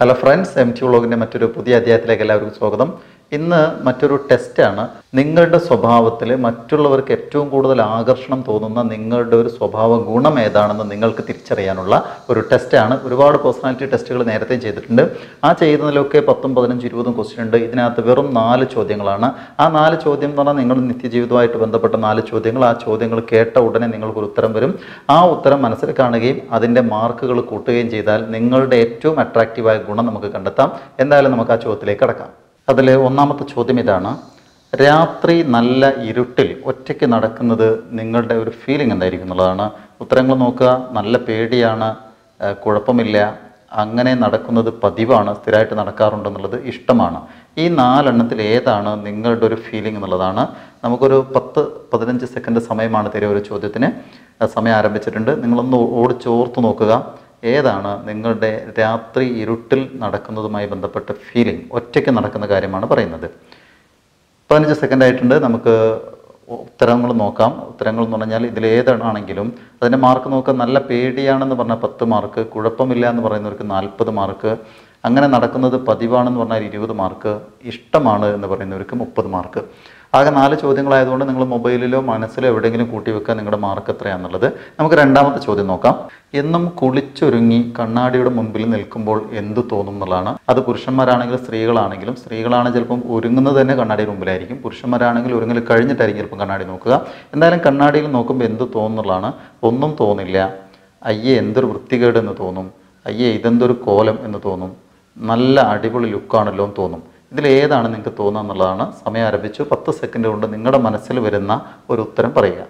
hello friends M T വ്ളോഗിൻ്റെ മറ്റൊരു പുതിയ അധ്യായത്തിലേക്ക് എല്ലാവർക്കും സ്വാഗതം ഇന്ന് മറ്റൊരു ടെസ്റ്റാണ് നിങ്ങളുടെ സ്വഭാവത്തിൽ മറ്റുള്ളവർക്ക് ഏറ്റവും കൂടുതൽ ആകർഷണം തോന്നുന്ന നിങ്ങളുടെ ഒരു സ്വഭാവ ഗുണം ഏതാണെന്ന് നിങ്ങൾക്ക് തിരിച്ചറിയാനുള്ള ഒരു ടെസ്റ്റാണ് ഒരുപാട് പേഴ്സണാലിറ്റി ടെസ്റ്റുകൾ നേരത്തെ ചെയ്തിട്ടുണ്ട് ആ ചെയ്യുന്നതിലൊക്കെ പത്തും പതിനഞ്ചും ഇരുപതും ക്വസ്റ്റ്യൻ ഉണ്ട് ഇതിനകത്ത് വെറും നാല് ചോദ്യങ്ങളാണ് ആ നാല് ചോദ്യം എന്ന് പറഞ്ഞാൽ നിങ്ങളുടെ നിത്യജീവിതവുമായിട്ട് ബന്ധപ്പെട്ട നാല് ചോദ്യങ്ങൾ ആ ചോദ്യങ്ങൾ കേട്ട ഉടനെ നിങ്ങൾക്കൊരു ഉത്തരം വരും ആ ഉത്തരം മനസ്സിൽ കാണുകയും അതിൻ്റെ മാർക്കുകൾ കൂട്ടുകയും ചെയ്താൽ നിങ്ങളുടെ ഏറ്റവും അട്രാക്റ്റീവായ ഗുണം നമുക്ക് കണ്ടെത്താം എന്തായാലും നമുക്ക് ആ ചോദ്യത്തിലേക്ക് കടക്കാം അതിൽ ഒന്നാമത്തെ ചോദ്യം ഇതാണ് രാത്രി നല്ല ഇരുട്ടിൽ ഒറ്റയ്ക്ക് നടക്കുന്നത് നിങ്ങളുടെ ഒരു ഫീലിംഗ് എന്തായിരിക്കും എന്നുള്ളതാണ് ഉത്തരങ്ങൾ നോക്കുക നല്ല പേടിയാണ് ആ, കുഴപ്പമില്ല അങ്ങനെ നടക്കുന്നത് പതിവാണ് സ്ഥിരമായിട്ട് നടക്കാറുണ്ടെന്നുള്ളത് ഇഷ്ടമാണ് ഈ നാലെണ്ണത്തിൽ ഏതാണ് നിങ്ങളുടെ ഒരു ഫീലിംഗ് എന്നുള്ളതാണ് നമുക്കൊരു പത്ത് പതിനഞ്ച് സെക്കൻഡ് സമയമാണ് തരിക ഒരു ചോദ്യത്തിന് ആ, സമയം ആരംഭിച്ചിട്ടുണ്ട് നിങ്ങളൊന്ന് ഓടിച്ച് ഓർത്ത് നോക്കുക ഏതാണ് നിങ്ങളുടെ രാത്രി ഇരുട്ടിൽ നടക്കുന്നതുമായി ബന്ധപ്പെട്ട ഫീലിംഗ് ഒറ്റയ്ക്ക് നടക്കുന്ന കാര്യമാണ് പറയുന്നത് പതിനഞ്ച് സെക്കൻഡ് ആയിട്ടുണ്ട് നമുക്ക് ഉത്തരങ്ങൾ നോക്കാം ഉത്തരങ്ങൾ എന്ന് പറഞ്ഞാൽ ഇതിൽ ഏതാണെങ്കിലും അതിൻ്റെ മാർക്ക് നോക്കാം നല്ല പേടിയാണെന്ന് പറഞ്ഞാൽ പത്ത് മാർക്ക് കുഴപ്പമില്ല എന്ന് പറയുന്നവർക്ക് നാൽപ്പത് മാർക്ക് അങ്ങനെ നടക്കുന്നത് പതിവാണെന്ന് പറഞ്ഞാൽ ഇരുപത് മാർക്ക് ഇഷ്ടമാണ് എന്ന് പറയുന്നവർക്ക് മുപ്പത് മാർക്ക് ആകെ നാല് ചോദ്യങ്ങളായതുകൊണ്ട് നിങ്ങൾ മൊബൈലിലോ മനസ്സിലോ എവിടെയെങ്കിലും കൂട്ടി വെക്കാൻ നിങ്ങളുടെ മാർക്ക് എത്രയാണെന്നുള്ളത് നമുക്ക് രണ്ടാമത്തെ ചോദ്യം നോക്കാം എന്നും കുളിച്ചൊരുങ്ങി കണ്ണാടിയുടെ മുമ്പിൽ നിൽക്കുമ്പോൾ എന്ത് തോന്നും എന്നുള്ളതാണ് അത് പുരുഷന്മാരാണെങ്കിലും സ്ത്രീകളാണെങ്കിലും സ്ത്രീകളാണ് ചിലപ്പം ഒരുങ്ങുന്നത് തന്നെ കണ്ണാടിയുടെ മുമ്പിലായിരിക്കും പുരുഷന്മാരാണെങ്കിൽ ഒരുങ്ങൽ കഴിഞ്ഞിട്ടായിരിക്കും ചിലപ്പം കണ്ണാടി നോക്കുക എന്തായാലും കണ്ണാടിയിൽ നോക്കുമ്പോൾ എന്ത് തോന്നുന്നുള്ളതാണ് ഒന്നും തോന്നില്ല അയ്യേ എന്തൊരു വൃത്തികേട് എന്ന് തോന്നും അയ്യേ ഇതെന്തൊരു കോലം എന്ന് തോന്നും നല്ല അടിപൊളി ലുക്കാണല്ലോ എന്ന് തോന്നും ഇതിൽ ഏതാണ് നിങ്ങൾക്ക് തോന്നുക എന്നുള്ളതാണ് സമയം ആരംഭിച്ചു പത്ത് സെക്കൻഡ് കൊണ്ട് നിങ്ങളുടെ മനസ്സിൽ വരുന്ന ഒരു ഉത്തരം പറയുക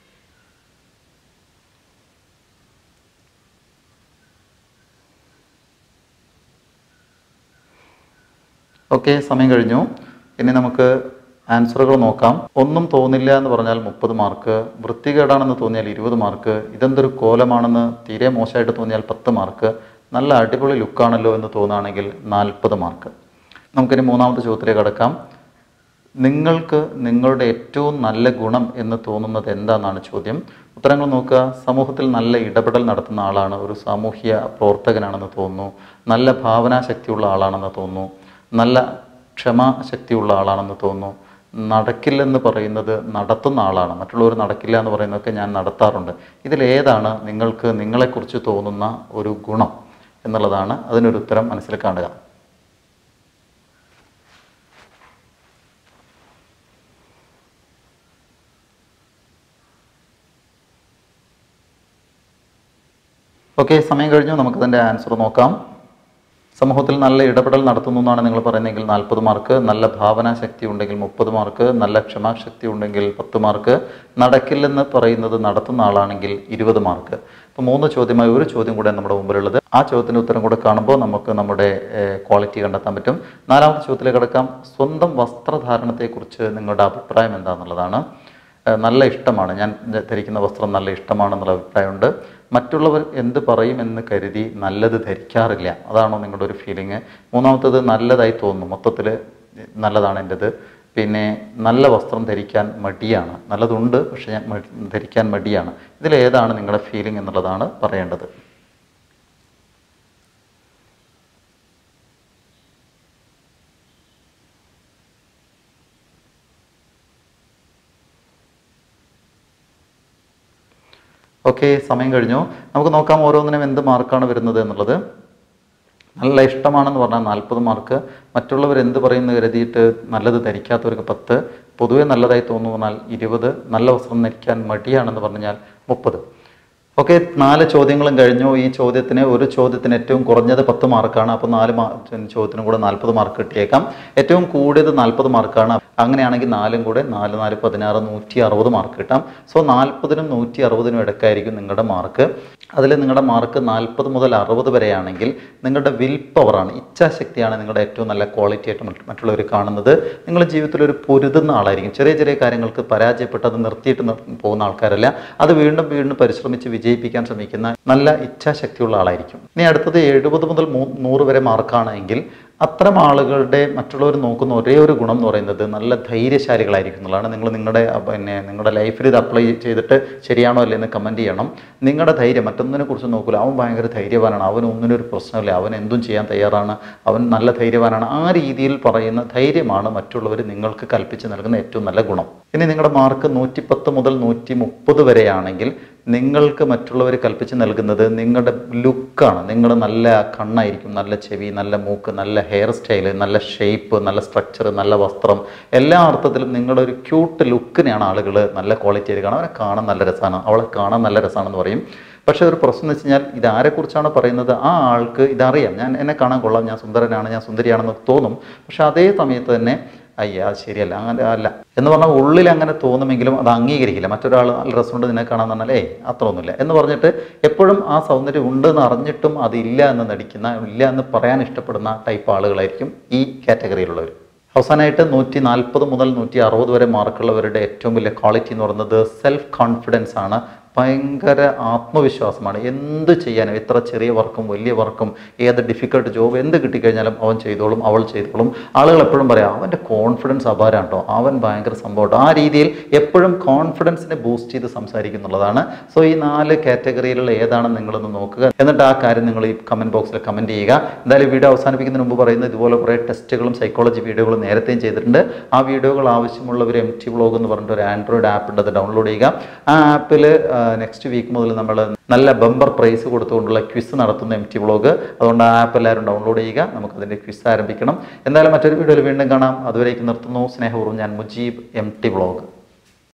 ഓക്കെ സമയം കഴിഞ്ഞു ഇനി നമുക്ക് ആൻസറുകൾ നോക്കാം ഒന്നും തോന്നില്ല എന്ന് പറഞ്ഞാൽ മുപ്പത് മാർക്ക് വൃത്തികേടാണെന്ന് തോന്നിയാൽ ഇരുപത് മാർക്ക് ഇതെന്തൊരു കോലമാണെന്ന് തീരെ മോശമായിട്ട് തോന്നിയാൽ പത്ത് മാർക്ക് നല്ല അടിപൊളി ലുക്കാണല്ലോ എന്ന് തോന്നുകയാണെങ്കിൽ നാൽപ്പത് മാർക്ക് നമുക്കിനി മൂന്നാമത്തെ ചോദ്യത്തിലേക്ക് കടക്കാം നിങ്ങൾക്ക് നിങ്ങളുടെ ഏറ്റവും നല്ല ഗുണം എന്ന് തോന്നുന്നത് എന്താണെന്നാണ് ചോദ്യം ഉത്തരങ്ങൾ നോക്കുക സമൂഹത്തിൽ നല്ല ഇടപെടൽ നടത്തുന്ന ആളാണ് ഒരു സാമൂഹ്യ പ്രവർത്തകനാണെന്ന് തോന്നുന്നു നല്ല ഭാവനാശക്തിയുള്ള ആളാണെന്ന് തോന്നുന്നു നല്ല ക്ഷമാശക്തിയുള്ള ആളാണെന്ന് തോന്നുന്നു നടക്കില്ലെന്ന് പറയുന്നത് നടത്തുന്ന ആളാണ് മറ്റുള്ളവർ നടക്കില്ല എന്ന് പറയുന്നതൊക്കെ ഞാൻ നടത്താറുണ്ട് ഇതിലേതാണ് നിങ്ങൾക്ക് നിങ്ങളെക്കുറിച്ച് തോന്നുന്ന ഒരു ഗുണം എന്നുള്ളതാണ് അതിനൊരു ഉത്തരം മനസ്സിൽ കാണുക ഓക്കെ സമയം കഴിഞ്ഞു നമുക്കതിൻ്റെ ആൻസർ നോക്കാം സമൂഹത്തിൽ നല്ല ഇടപെടൽ നടത്തുന്നു എന്നാണ് നിങ്ങൾ പറയുന്നതെങ്കിൽ നാൽപ്പത് മാർക്ക് നല്ല ഭാവനാശക്തി ഉണ്ടെങ്കിൽ മുപ്പത് മാർക്ക് നല്ല ക്ഷമാശക്തി ഉണ്ടെങ്കിൽ പത്ത് മാർക്ക് നടക്കില്ലെന്ന് പറയുന്നത് നടത്തുന്ന ആളാണെങ്കിൽ ഇരുപത് മാർക്ക് അപ്പോൾ മൂന്ന് ചോദ്യമായി ഒരു ചോദ്യം കൂടെ നമ്മുടെ മുമ്പിലുള്ളത് ആ ചോദ്യത്തിന് ഉത്തരം കൂടെ കാണുമ്പോൾ നമുക്ക് നമ്മുടെ ക്വാളിറ്റി കണ്ടെത്താൻ പറ്റും നാലാമത്തെ ചോദ്യത്തിലേക്ക് കിടക്കാം സ്വന്തം വസ്ത്രധാരണത്തെക്കുറിച്ച് നിങ്ങളുടെ അഭിപ്രായം എന്താണെന്നുള്ളതാണ് ഏഹ് നല്ല ഇഷ്ടമാണ് ഞാൻ ധരിക്കുന്ന വസ്ത്രം നല്ല ഇഷ്ടമാണെന്നുള്ള അഭിപ്രായമുണ്ട് മറ്റുള്ളവർ എന്ത് പറയുമെന്ന് കരുതി നല്ലത് ധരിക്കാറില്ല അതാണോ നിങ്ങളുടെ ഒരു ഫീലിംഗ് മൂന്നാമത്തത് നല്ലതായി തോന്നുന്നു മൊത്തത്തിൽ നല്ലതാണ് എൻ്റെത് പിന്നെ നല്ല വസ്ത്രം ധരിക്കാൻ മടിയാണ് നല്ലതുണ്ട് പക്ഷേ ഞാൻ മടി- ധരിക്കാൻ മടിയാണ് ഇതിലേതാണ് നിങ്ങളുടെ ഫീലിംഗ് എന്നുള്ളതാണ് പറയേണ്ടത് ഓക്കെ സമയം കഴിഞ്ഞു നമുക്ക് നോക്കാം ഓരോന്നിനും എന്ത് മാർക്കാണ് വരുന്നത് എന്നുള്ളത് നല്ല ഇഷ്ടമാണെന്ന് പറഞ്ഞാൽ നാൽപ്പത് മാർക്ക് മറ്റുള്ളവർ എന്ത് പറയുന്നു കരുതിയിട്ട് നല്ലത് ധരിക്കാത്തവർക്ക് പത്ത് പൊതുവെ നല്ലതായി തോന്നുന്നു പറഞ്ഞാൽ ഇരുപത് നല്ല വസ്ത്രം ധരിക്കാൻ മടിയാണെന്ന് പറഞ്ഞാൽ മുപ്പത് ഓക്കെ നാല് ചോദ്യങ്ങളും കഴിഞ്ഞു ഈ ചോദ്യത്തിന് ഒരു ചോദ്യത്തിന് ഏറ്റവും കുറഞ്ഞത് പത്ത് മാർക്കാണ് അപ്പോൾ നാല് മാ ചോദ്യത്തിനും കൂടെ നാൽപ്പത് മാർക്ക് കിട്ടിയേക്കാം ഏറ്റവും കൂടിയത് നാൽപ്പത് മാർക്കാണ് അങ്ങനെയാണെങ്കിൽ നാലും കൂടെ നാല് നാല് പതിനാറ് നൂറ്റി അറുപത് മാർക്ക് കിട്ടാം സോ നാൽപ്പതിനും നൂറ്റി അറുപതിനും ഇടയ്ക്കായിരിക്കും നിങ്ങളുടെ മാർക്ക് അതിൽ നിങ്ങളുടെ മാർക്ക് നാൽപ്പത് മുതൽ അറുപത് വരെയാണെങ്കിൽ നിങ്ങളുടെ വിൽ പവറാണ് ഇച്ഛാശക്തിയാണ് നിങ്ങളുടെ ഏറ്റവും നല്ല ക്വാളിറ്റി ആയിട്ട് മറ്റ് മറ്റുള്ളവർ കാണുന്നത് നിങ്ങൾ ജീവിതത്തിൽ ഒരു പൊരുതുന്ന ആളായിരിക്കും ചെറിയ ചെറിയ കാര്യങ്ങൾക്ക് പരാജയപ്പെട്ട് അത് നിർത്തിയിട്ട് നിർ- പോകുന്ന ആൾക്കാരല്ല അത് വീണ്ടും വീണ്ടും പരിശ്രമിച്ച് വിജയിപ്പിക്കാൻ ശ്രമിക്കുന്ന നല്ല ഇച്ഛാശക്തിയുള്ള ആളായിരിക്കും ഇനി അടുത്തത് എഴുപത് മുതൽ മൂ- നൂറ് വരെ മാർക്കാണ് എങ്കിൽ അത്തരം ആളുകളുടെ മറ്റുള്ളവർ നോക്കുന്ന ഒരേ ഒരു ഗുണം എന്ന് പറയുന്നത് നല്ല ധൈര്യശാലികളായിരിക്കും എന്നുള്ളതാണ് നിങ്ങൾ നിങ്ങളുടെ അഹ് പിന്നെ നിങ്ങളുടെ ലൈഫിൽ ഇത് അപ്ലൈ ചെയ്തിട്ട് ശരിയാണോ അല്ലേ എന്ന് കമൻറ്റ് ചെയ്യണം നിങ്ങളുടെ ധൈര്യം മറ്റൊന്നിനെ കുറിച്ച് നോക്കില്ല അവൻ ഭയങ്കര ധൈര്യവാനാണ് അവൻ ഒന്നിനും ഒരു പ്രശ്നമില്ല അവൻ എന്തും ചെയ്യാൻ തയ്യാറാണ് അവൻ നല്ല ധൈര്യവാനാണ് ആ രീതിയിൽ പറയുന്ന ധൈര്യമാണ് മറ്റുള്ളവർ നിങ്ങൾക്ക് കൽപ്പിച്ച് നൽകുന്ന ഏറ്റവും നല്ല ഗുണം ഇനി നിങ്ങളുടെ മാർക്ക് നൂറ്റിപ്പത്ത് മുതൽ നൂറ്റി മുപ്പത് വരെയാണെങ്കിൽ നിങ്ങൾക്ക് മറ്റുള്ളവർ കൽപ്പിച്ച് നൽകുന്നത് നിങ്ങളുടെ ലുക്കാണ് നിങ്ങൾ നല്ല കണ്ണായിരിക്കും നല്ല ചെവി നല്ല മൂക്ക് നല്ല ഹെയർ സ്റ്റൈല് നല്ല ഷേപ്പ് നല്ല സ്ട്രക്ചർ നല്ല വസ്ത്രം എല്ലാ അർത്ഥത്തിലും നിങ്ങളുടെ ഒരു ക്യൂട്ട് ലുക്കിനെയാണ് ആളുകൾ നല്ല ക്വാളിറ്റിയിൽ കാണാൻ അവനെ കാണാൻ നല്ല രസമാണ് അവളെ കാണാൻ നല്ല രസമാണെന്ന് പറയും പക്ഷേ ഒരു പ്രശ്നം എന്ന് വെച്ച് കഴിഞ്ഞാൽ ഇതാരെക്കുറിച്ചാണ് പറയുന്നത് ആ ആൾക്ക് ഇതറിയാം ഞാൻ എന്നെ കാണാൻ കൊള്ളാം ഞാൻ സുന്ദരനാണ് ഞാൻ സുന്ദരിയാണെന്ന് തോന്നും പക്ഷെ അതേ സമയത്ത് തന്നെ അയ്യ അത് ശരിയല്ല അങ്ങനെ അല്ല എന്ന് പറഞ്ഞാൽ ഉള്ളിൽ അങ്ങനെ തോന്നുമെങ്കിലും അത് അംഗീകരിക്കില്ല മറ്റൊരാൾ നല്ല രസമുണ്ട് നിന്നെ കാണാൻ പറഞ്ഞാൽ ഏയ് അത്ര ഒന്നുമില്ല എന്ന് പറഞ്ഞിട്ട് എപ്പോഴും ആ സൗന്ദര്യം ഉണ്ട് എന്ന് അറിഞ്ഞിട്ടും അതില്ല എന്ന് നടിക്കുന്ന ഇല്ല എന്ന് പറയാൻ ഇഷ്ടപ്പെടുന്ന ടൈപ്പ് ആളുകളായിരിക്കും ഈ കാറ്റഗറിയിലുള്ളവർ അവസാനമായിട്ട് നൂറ്റി നാൽപ്പത് മുതൽ നൂറ്റി അറുപത് വരെ മാർക്കുള്ളവരുടെ ഏറ്റവും വലിയ ക്വാളിറ്റി എന്ന് പറയുന്നത് സെൽഫ് കോൺഫിഡൻസ് ആണ് ഭയങ്കര ആത്മവിശ്വാസമാണ് എന്ത് ചെയ്യാനും എത്ര ചെറിയ വർക്കും വലിയ വർക്കും ഏത് ഡിഫിക്കൽട്ട് ജോബ് എന്ത് കിട്ടിക്കഴിഞ്ഞാലും അവൻ ചെയ്തോളും അവൾ ചെയ്തോളും ആളുകൾ എപ്പോഴും പറയാം അവൻ്റെ കോൺഫിഡൻസ് അപാരം കേട്ടോ അവൻ ഭയങ്കര സംഭവം ആ രീതിയിൽ എപ്പോഴും കോൺഫിഡൻസിനെ ബൂസ്റ്റ് ചെയ്ത് സംസാരിക്കുന്നുള്ളതാണ് സോ ഈ നാല് കാറ്റഗറിയിലുള്ള ഏതാണെന്ന് നിങ്ങളൊന്ന് നോക്കുക എന്നിട്ട് ആ കാര്യം നിങ്ങൾ ഈ കമൻറ്റ് ബോക്സിൽ കമൻറ്റ് ചെയ്യുക എന്തായാലും വീഡിയോ അവസാനിപ്പിക്കുന്നതിന് മുമ്പ് പറയുന്നത് ഇതുപോലെ കുറേ ടെസ്റ്റുകളും സൈക്കോളജി വീഡിയോകളും നേരത്തെയും ചെയ്തിട്ടുണ്ട് ആ വീഡിയോകൾ ആവശ്യമുള്ളവർ എം ടി വ്ളോഗ് എന്ന് പറഞ്ഞിട്ട് ഒരു ആൻഡ്രോയിഡ് ആപ്പ് ഉണ്ട് അത് ഡൗൺലോഡ് ചെയ്യുക ആ ആപ്പിൽ നെക്സ്റ്റ് വീക്ക് മുതൽ നമ്മൾ നല്ല ബമ്പർ പ്രൈസ് കൊടുത്തുകൊണ്ടുള്ള ക്വിസ് നടത്തുന്ന എം ടി വ്ളോഗ് അതുകൊണ്ട് ആ ആപ്പ് എല്ലാവരും ഡൗൺലോഡ് ചെയ്യുക നമുക്കതിൻ്റെ ക്വിസ് ആരംഭിക്കണം എന്തായാലും മറ്റൊരു വീഡിയോയിൽ വീണ്ടും കാണാം അതുവരേക്ക് നിർത്തുന്നു സ്നേഹപൂർവ്വം ഞാൻ മുജീബ് എം ടി വ്ളോഗ്